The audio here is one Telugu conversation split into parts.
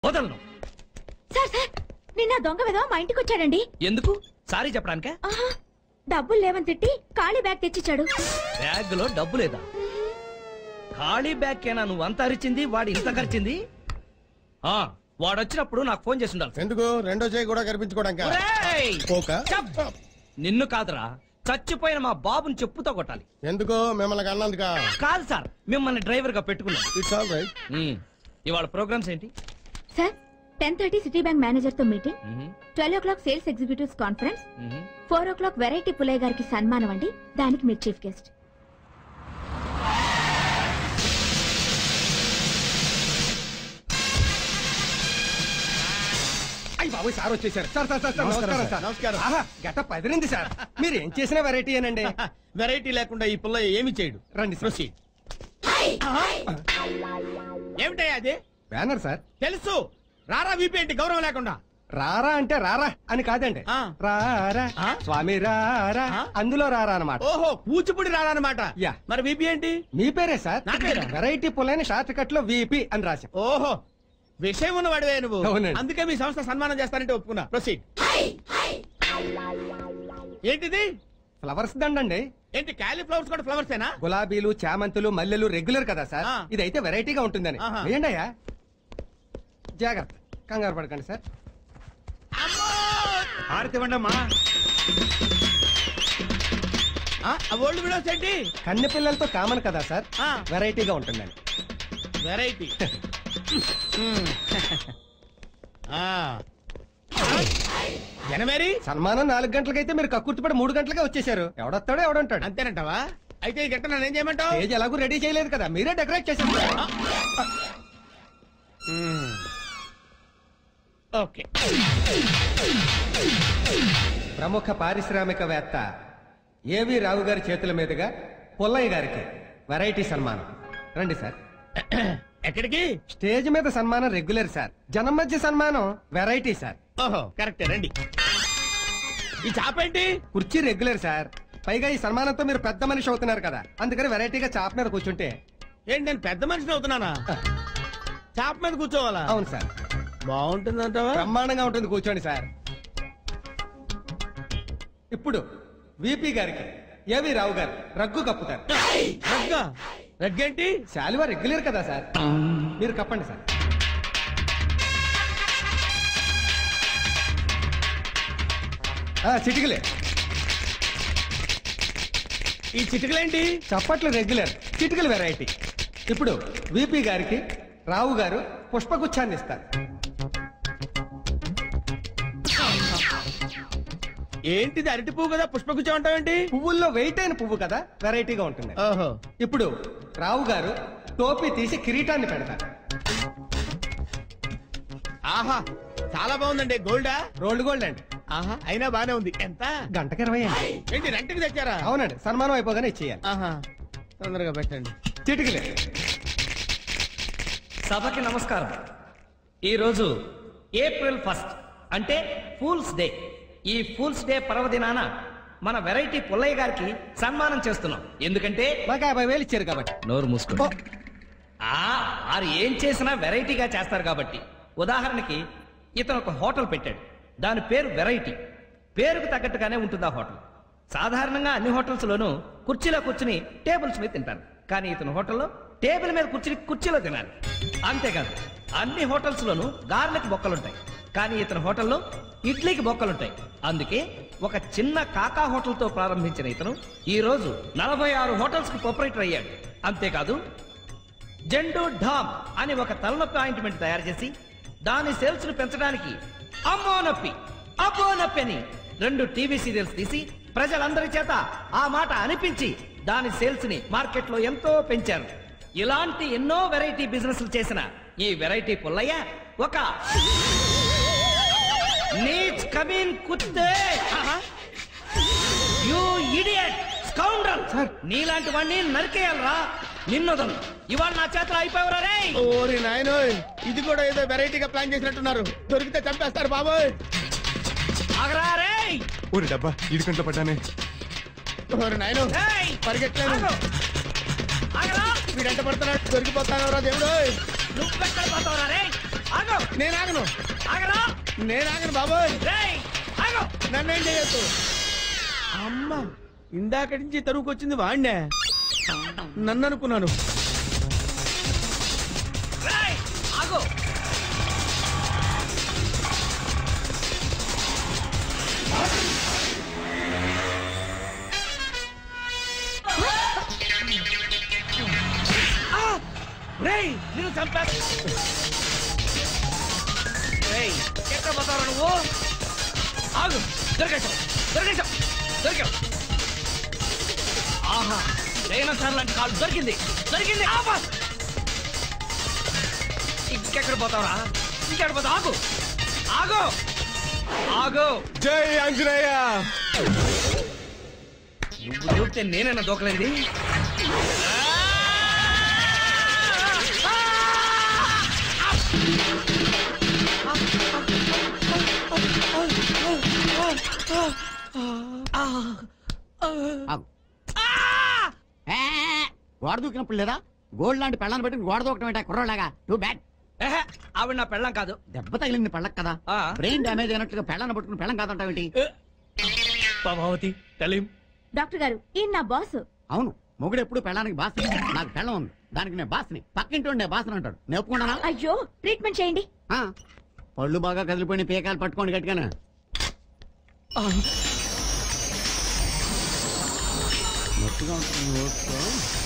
వదలను సార్ సార్ నిన్న దొంగ విధవ మా ఇంటికి వచ్చాడండి ఎందుకు సారీ చెప్పడానికే ఆహా డబ్బులు లేవని తిట్టి ఖాళీ బ్యాగ్ తెచ్చిచ్చాడు బ్యాగ్ లో డబ్బు లేదా ఖాళీ బ్యాగ్ కేనా నువ్వు అంత అరిచింది వాడు ఇంత ఖర్చింది ఆ వాడు వచ్చినప్పుడు నాకు ఫోన్ చేసి ఉండాలి ఎందుకు రెండో చేయి కూడా కనిపించుకోవడానికి ఒరేయ్! పోక చప్! నిన్ను కాదురా చచ్చిపోయిన మా బాబుని చెప్పుతో కొట్టాలి ఎందుకు మిమ్మల్ని అన్నందుక కాదు సార్ మిమ్మల్ని డ్రైవర్ గా పెట్టుకున్నాను ఇట్స్ ఆల్ రైట్ ఉమ్. ఇవాళ ప్రోగ్రామ్స్ ఏంటి sir ten thirty city bank manager తో మీటింగ్ ఉహు, twelve o'clock sales executives conference ఉహు. Four o'clock variety Pullayya గారికి సన్మానం అండి దానికి మీరు చీఫ్ గెస్ట్ అయ్యి బాబు సార్ వచ్చేసారు సార్ సార్ సార్ సార్, నమస్కారం సార్ నమస్కారం. ఆహా, గత పదిరింది సార్ మీరు ఏం చేసిన వెరైటీ ఏనండి వెరైటీ లేకుండా ఈ పుల్ల ఏమి చేయడు రండి సార్ ప్రొసీడ్ ఏమిటయ్యా అది బ్యానర్ సార్ తెలుసు రారా వీపీ ఏంటి గౌరవం లేకుండా రారా అంటే రారా అని కాదండి ఆ. రారా ఆ? స్వామి రారా ఆ? అందులో రారా అన్నమాట ఓహో కూచిపూడి రారా అనమాట యా. మరి వీపీ ఏంటి మీ పేరే సార్ నా పేరా? వెరైటీ పుల్లైన షార్ట్ కట్ లో విపి అని రాశాం ఓహో విషయం ఉన్న వాడివే నువ్వు అవునండి. అందుకే మీ సంస్థ సన్మానం చేస్తానంటే ఒప్పుకున్నా ప్రొసీడ్ ఏంటిది ఫ్లవర్స్ దండండి ఏంటి క్యాలీఫ్లవర్స్ కూడా ఫ్లవర్స్ ఏనా గులాబీలు చామంతులు మల్లెలు రెగ్యులర్ కదా సార్ ఆ. ఇదైతే వెరైటీగా ఉంటుందని ఆహా. వేయండి అయ్యా జాగ్రత్త కంగారు పడకండి సార్ హారతి ఇవ్వండమ్మా ఓల్డ్ విడోస్ ఏంటి కన్నె పిల్లలతో కామన్ కదా సార్ ఆ. వెరైటీగా ఉంటుందని వెరైటీ జనమేరి సన్మానం నాలుగు గంటలకైతే మీరు కక్కుర్తిపడి మూడు గంటలకే వచ్చేసారు ఎవడొస్తాడో ఎవడుంటాడు అంతేనంటావా అయితే ఈ గంట నన్ను ఏం చేయమంటావు స్టేజ్ ఎలాగూ రెడీ చేయలేదు కదా మీరే డెకరేట్ చేశారు ఓకే ప్రముఖ పారిశ్రామికవేత్త ఏవి రావు గారి చేతుల మీదుగా పుల్లయ్య గారికి వెరైటీ సన్మానం రండి సార్ ఎక్కడికి స్టేజ్ మీద సన్మానం రెగ్యులర్ సార్ జనం మధ్య సన్మానం వెరైటీ సార్ ఓహో కరెక్టే రండి ఈ చాప ఏంటి కుర్చీ రెగ్యులర్ సార్ పైగా ఈ సన్మానంతో మీరు పెద్ద మనిషి అవుతున్నారు కదా అందుకని వెరైటీగా చాప మీద కూర్చుంటే ఏంటి నేను పెద్ద మనిషిని అవుతున్నానా చాప మీద కూర్చోవాలా అవును సార్ బాగుంటుందంటావా బ్రహ్మాండంగా ఉంటుంది కూర్చోండి సార్ ఇప్పుడు విపి గారికి ఏవి రావు గారు రగ్గు కప్పుతారు రగ్గా రగ్గేంటి శాలువా రెగ్యులర్ కదా సార్ మీరు కప్పండి సార్ ఆ, చిటికలే ఈ చిటికలేంటి చప్పట్లు రెగ్యులర్ చిటికలు వెరైటీ ఇప్పుడు విపి గారికి రావు గారు పుష్పగుచ్చాన్ని ఇస్తారు ఏంటిది అరటి పువ్వు కదా పుష్పగుచ్చం అంటావేంటి పువ్వుల్లో వెయిట్ అయిన పువ్వు కదా వెరైటీగా ఉంటుంది ఓహో ఇప్పుడు రావు గారు టోపీ తీసి కిరీటాన్ని పెడతారు ఆహా చాలా బాగుందండి గోల్డా రోల్డ్ గోల్డ్ అండి ఆహా అయినా బానే ఉంది ఎంత గంటకి ఇరవై అండి ఏంటి రెంట్కి తెచ్చారా అవునండి సన్మానం అయిపోగానే ఇచ్చేయాలి ఆహా తొందరగా పెట్టండి చిటికలే సభకి నమస్కారం ఈరోజు ఏప్రిల్ ఫస్ట్ అంటే ఫూల్స్ డే ఈ ఫూల్స్ డే పర్వదినాన మన వెరైటీ పుల్లయ్య గారికి సన్మానం చేస్తున్నాం ఎందుకంటే మాకు యాభై వేలు ఇచ్చారు కాబట్టి నోరు మూసుకో వారు ఏం చేసినా వెరైటీగా చేస్తారు కాబట్టి ఉదాహరణకి ఇతను ఒక హోటల్ పెట్టాడు దాని పేరు వెరైటీ పేరుకు తగ్గట్టుగానే ఉంటుంది ఆ హోటల్ సాధారణంగా అన్ని హోటల్స్ లోనూ కుర్చీలో కూర్చుని టేబుల్స్ మీద తింటారు కానీ ఇతను హోటల్లో టేబుల్ మీద కూర్చుని కుర్చీలో తినాలి అంతేకాదు అన్ని హోటల్స్ లోనూ గార్లకు బొక్కలుంటాయి కానీ ఇతని హోటల్లో ఇడ్లీకి బొక్కలుంటాయి అందుకే ఒక చిన్న కాకా హోటల్తో ప్రారంభించిన ఇతను ఈ రోజు నలభై ఆరు హోటల్స్ కి ప్రొపరేటర్ అయ్యాడు అంతేకాదు జెండు ఢామ్ అని ఒక తలనొప్పి ఆయింట్మెంట్ తయారు చేసి దాని సేల్స్ ను పెంచడానికి అమ్మో నొప్పి అబ్బో నొప్పి అని రెండు టీవీ సీరియల్స్ తీసి ప్రజలందరి చేత ఆ మాట అనిపించి దాని సేల్స్ ని మార్కెట్ లో ఎంతో పెంచారు ఇలాంటి ఎన్నో వెరైటీ బిజినెస్ చేసిన ఈ వెరైటీ పుల్లయ్య ఒక నీచ్ కమీన్ కుత్తే యూ ఇడియట్ స్కౌండ్రల్ నీలాంటి వాడిని నరికేయాలరా నిన్నొదను ఇవాళ నా చేతిలో అయిపోయావురా రే ఓరి నాయనోయ్ ఇది కూడా ఏదో వెరైటీగా ప్లాన్ చేసినట్టున్నారు దొరికితే చంపేస్తారు బాబోయ్ ఆగరా రే ఊరి డబ్బా ఇది కంట్లో పడ్డానే ఓరి నాయనో ఏయ్! పరిగెట్లేను ఆగు! ఆగరా వీడంట పడుతున్నాడు దొరికిపోతాను రా దేవుడు నువ్వెక్కడ పోతావురా రే ఆగు నేను ఆగను ఆగరా నేను ఆగను బాబోయ్ రేయ్ ఆగు నన్నేం చేయొద్దు అమ్మ ఇందాక నుంచి తరువుకొచ్చింది వాడినే నన్ను అనుకున్నాను రేయ్ ఆగు ఆ! రేయ్ నిన్ను చంపేస్తా రేయ్ ఎక్కడ పోతావు నువ్వు ఆగు దొరికేశావు దొరికేశావు దొరికావు ఆహా డైనోసార్ లాంటి కాలు దొరికింది దొరికింది ఆపా ఇంకెక్కడ పోతావురా ఇంకెక్కడ పోతావు ఆగు ఆగు ఆగు జై ఆంజనేయ నువ్వు దూకితే నేనైనా దూకలేదు ఆగు. ఏ, గోడ దూకినప్పుడు లేదా గోల్డ్ లాంటి పెళ్ళాన్ని పెట్టి గోడ దూకటం ఏంటా కుర్రోళ్ళగా టూ బ్యాడ్ ఏహే, ఆవిడ నా పెళ్ళం కాదు దెబ్బ తగిలింది పెళ్ళకి కదా ఆ. బ్రెయిన్ డ్యామేజ్ అయినట్లుగా పెళ్ళాన్ని పట్టుకుని పెళ్ళం కాదంటావేంటి ఏ, పద్మావతి తెలియం డాక్టర్ గారు ఈయన నా బాస్ అవును మొగుడు ఎప్పుడు పెళ్ళానికి బాస్ నాకు పెళ్ళం ఉంది దానికి నేను బాస్ని పక్కింటి ఉండే బాస్ని అంటాడు నేను ఒప్పుకుంటానా అయ్యో ట్రీట్మెంట్ చేయండి ఆ, పళ్ళు బాగా కదిలిపోయిన పీకాలు పట్టుకోండి గట్టిగానే నొప్పిగా ఉంటుంది నోట్లో.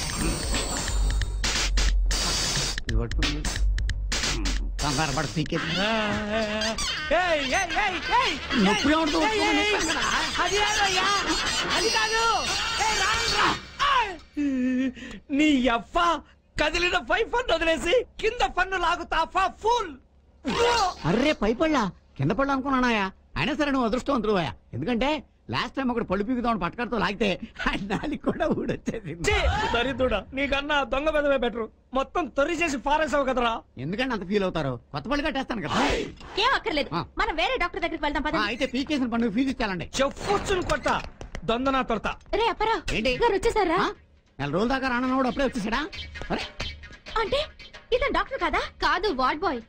ఇది పట్టుకోండి కంగారు పడ పీకేది ఏయ్, ఏయ్, ఏయ్, ఏయ్, నొప్పిగా ఉంటుంది ఏయ్, ఏయ్, ఏయ్, అది కాదయ్యా, అది కాదు ఏయ్, రాను రా. ఆయ్. నీ అవ్వ కదిలిన పై ఫన్ను వదిలేసి కింద ఫన్ను లాగుతా ఫుల్ అర్రే పై పళ్ళ కింద పళ్ళు అనుకున్నానాయా అయినా సరే నువ్వు అదృష్టవంతుడువా ఎందుకంటే లాస్ట్ టైం ఒకటి పళ్ళు పీకుదామని పట్టుకడతో లాగితే ఆ నాలికి కూడా ఊడొచ్చేసింది దరిద్రుడా నీకన్నా దొంగ పెదవే బెటరు మొత్తం తొరి చేసి పారేసావు కదరా ఎందుకంటే అంత ఫీల్ అవుతారు కొత్త పళ్ళు కట్టేస్తాను కదా ఏం అక్కర్లేదు ఆ. మనం వేరే డాక్టర్ దగ్గరికి వెళ్దాం ఆ, పద అయితే పీకేసిన పండుగ ఫీజు ఇచ్చాలండి చెప్పుచ్చుని కొట్ట దొందనా తొడతా రే అప్పరా ఏంటి? గారు వచ్చేసారా ఆ? నెల రోజుల దాకా రానన్నాడు అప్పుడే వచ్చేసాడా అరే అంటే ఇతను డాక్టర్ కదా కాదు వార్డ్ బాయ్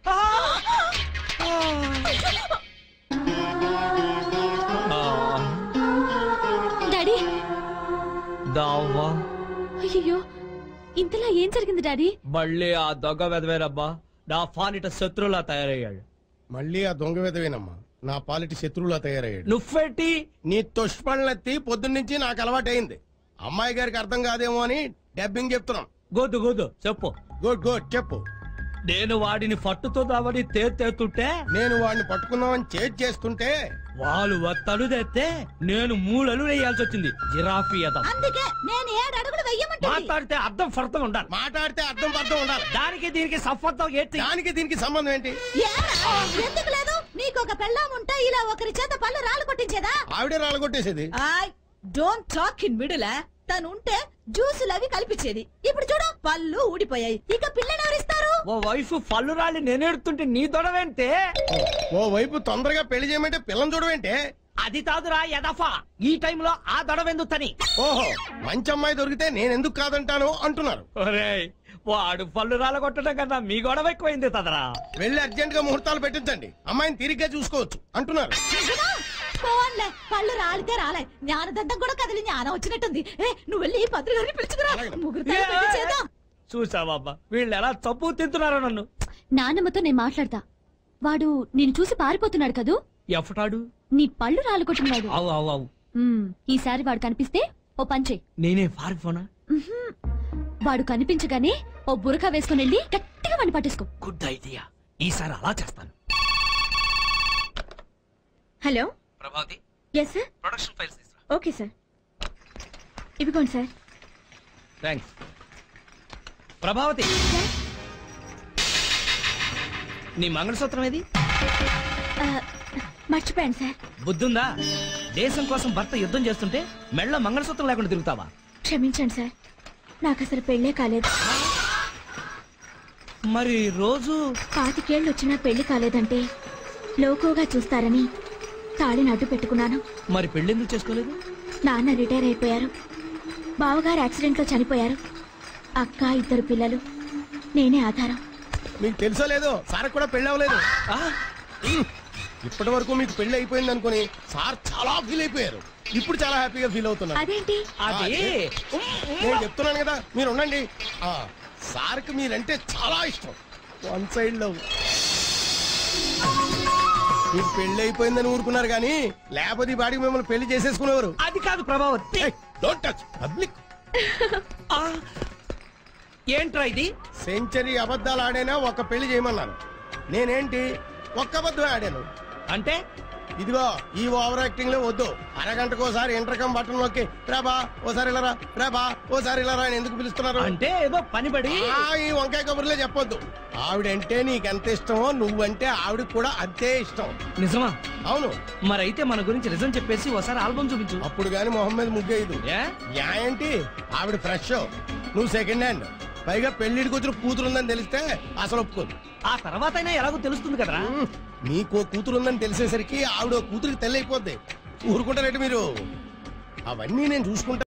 డాడీ దావా అయ్యో ఇంతలా ఏం జరిగింది డాడీ మళ్ళీ ఆ దొంగ వెదవేరబ్బా నా ఫానిట శత్రువులా తయారయ్యాడు మళ్ళీ ఆ దొంగ విధవేనమ్మా నా పాలిటి శత్రువులా తయారయ్యాడు నువ్వెట్టి నీ తుష్పళ్ళెత్తి పొద్దున్నుంచి నాకు అలవాటైంది అమ్మాయి గారికి అర్థం కాదేమో అని డబ్బింగ్ చెప్తున్నాం గోదు గోదు చెప్పు గుడ్ గుడ్ చెప్పు నేను వాడిని పట్టుతుందామని తేతుంటే నేను వాడిని పట్టుకుందామని చేజ్ చేస్తుంటే వాళ్ళు ఒత్తడు తెస్తే నేను మూడలు వేయాల్సి వచ్చింది జిరాఫీ అదం అందుకే నేను ఏడు అడుగులు వెయ్యమంటుంది మాట్లాడితే అర్థం ఫర్థం ఉండాలి మాట్లాడితే అర్థం పర్థం ఉండాలి దానికి దీనికి సఫర్థం ఏంటి దానికి దీనికి సంబంధం ఏంటి ఎందుకు లేదు నీకు ఒక పెళ్ళాం ఉంటే ఇలా ఒకరి చేత పళ్ళు రాళ్ళు కొట్టించేదా ఆవిడే రాలగొట్టేసేది I don't talk in middle తను ఉంటే జ్యూసులు అవి కల్పించేది ఇప్పుడు చూడు పళ్ళు ఊడిపోయాయి ఇక పిల్లని ఎవరిస్తారు ఓ వైఫ్ పళ్ళు రాలి నేనెడుతుంటే నీ దొడవేంటే ఓ వైపు తొందరగా పెళ్లి చేయమంటే పిల్లని చూడవేంటే అది కాదురా యదఫా ఈ టైంలో ఆ దొడవెందుకు తని ఓహో మంచి అమ్మాయి దొరికితే నేను ఎందుకు కాదంటాను అంటున్నారు ఒరేయ్ వాడు పళ్ళు రాలగొట్టడం కన్నా మీ గొడవ ఎక్కువైంది తదరా వెళ్ళి అర్జెంట్ గా ముహూర్తాలు పెట్టించండి అమ్మాయిని తిరిగ్గా చూసుకోవచ్చు అంటున్నారు ఫోన్లే పళ్ళు రాలితే రాలే జ్ఞానదంతం కూడా కదిలి జ్ఞానం వచ్చినట్టుంది ఏ నువ్వు వెళ్ళి పంతులు గారిని పిలుచుకురా అలాగే. ముగ్గురు చేద్దాం చూసావబ్బా వీళ్ళు ఎలా చప్పు తింటున్నారో నన్ను నాన్నమ్మతో నేను మాట్లాడతా వాడు నేను చూసి పారిపోతున్నాడు కదూ ఎఫటాడు నీ పళ్ళు రాళ్ళు కొట్టినవాడు అవు అవు అవు మ్మ్, ఈసారి వాడు కనిపిస్తే ఓ పంచే నేనే పారిపోనా వాడు కనిపించగానే ఓ బురక వేసుకుని వెళ్ళి గట్టిగా వాడిని పట్టేసుకో గుడ్ ఐడియా ఈసారి అలా చేస్తాను hello Prabhavati yes sir production files తీసురా ఓకే సార్ ఇవిగోండి సార్ థ్యాంక్స్ ప్రభావతి నీ మంగళసూత్రం ఏది ఆ, మర్చిపోయాను సార్ బుద్ధుందా దేశం కోసం భర్త యుద్ధం చేస్తుంటే మెళ్ళ మంగళసూత్రం లేకుండా తిరుగుతావా క్షమించండి సార్ నాకు అసలు పెళ్ళే కాలేదు మరి రోజు పాతికేళ్ళు వచ్చినా పెళ్లి కాలేదంటే లోకోగా చూస్తారని తాళిని అడ్డు పెట్టుకున్నాను మరి పెళ్ళెందుకు చేసుకోలేదు నాన్న రిటైర్ అయిపోయారు బావగారు యాక్సిడెంట్లో చనిపోయారు అక్క ఇద్దరు పిల్లలు నేనే ఆధారం మీకు తెలుసో లేదో సార్ కూడా పెళ్ళి అవ్వలేదు ఆ, ఇప్పటి వరకు మీకు పెళ్లి అయిపోయింది అనుకుని సార్ చాలా ఫీల్ అయిపోయారు ఇప్పుడు చాలా హ్యాపీగా ఫీల్ అవుతున్నారు అదేంటి అది నేను చెప్తున్నాను కదా మీరు ఉండండి ఆ, సార్కి మీరంటే చాలా ఇష్టం వన్ సైడ్ లవ్ మీకు పెళ్లి అయిపోయిందని ఊరుకున్నారు కానీ లేకపోతే ఈ బాడీకి మిమ్మల్ని పెళ్లి చేసేసుకునేవారు అది కాదు ప్రభావతి డోంట్ టచ్ పబ్లిక్ ఆ, ఏంట్రా ఇది సెంచరీ అబద్ధాలు ఆడైనా ఒక పెళ్లి చేయమన్నాను నేనేంటి ఒక్క అబద్ధం ఆడాను అంటే ఇదిగో ఈ ఓవర్ యాక్టింగ్ లో వద్దు అరగంటకు ఒకసారి ఇంటర్కమ్ బటన్ నొక్కి రాబా ఓసారి ఇలారా రాబా ఓసారి ఇలారా అని ఎందుకు పిలుస్తున్నారు అంటే ఏదో పని పడి ఆ, ఈ వంకాయ కబుర్లే చెప్పొద్దు ఆవిడంటే నీకెంత ఇష్టమో నువ్వంటే ఆవిడకి కూడా అంతే ఇష్టం నిజమా అవును మరైతే మన గురించి నిజం చెప్పేసి ఒకసారి ఆల్బమ్ చూపించు అప్పుడు గాని మొహమ్మద్ ముగ్గేయదు ఏ? ఏంటి ఆవిడ ఫ్రెష్ నువ్వు సెకండ్ హ్యాండ్ పైగా పెళ్లిడికి వచ్చిన కూతురుందని తెలిస్తే అసలు ఒప్పుకోదు ఆ తర్వాత అయినా ఎలాగో తెలుస్తుంది కదరా ఉమ్, నీకో కూతురుందని తెలిసేసరికి ఆవిడ కూతురికి తెల్లైపోద్ది ఊరుకుంటారంటే మీరు అవన్నీ నేను చూసుకుంటా